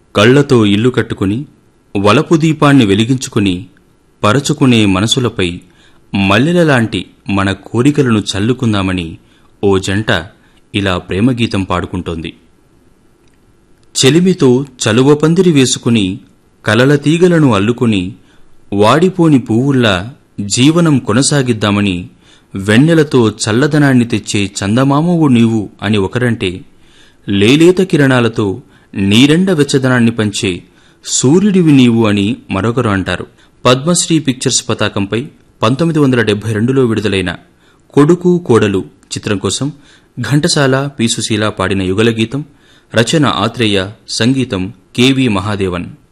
కళ్లతో ఇల్లు కట్టుకుని వలపు దీపాన్ని వెలిగించుకుని పరచుకునే మనసులపై మల్లెలలాంటి మన కోరికలను చల్లుకుందామని ఓ జంట ఇలా ప్రేమగీతం పాడుకుంటోంది చెలిమితో చలువ పందిరి వేసుకుని కలల తీగలను అల్లుకుని వాడిపోని పువ్వుల్లా జీవనం కొనసాగిద్దామని వెన్నెలతో చల్లదనాన్ని తెచ్చే చందమామవు నీవు అని ఒకరంటే లేలేత కిరణాలతో నీరెండ వెచ్చదనాన్ని పంచే సూర్యుడివి నీవు అని మరొకరు అంటారు పద్మశ్రీ పిక్చర్స్ పతాకంపై పంతొమ్మిది వందల డెబ్బై రెండులో విడుదలైన కొడుకు కోడలు చిత్రం కోసం ఘంటసాల పి సుశీల పాడిన యుగలగీతం రచన ఆత్రేయ సంగీతం కెవి మహాదేవన్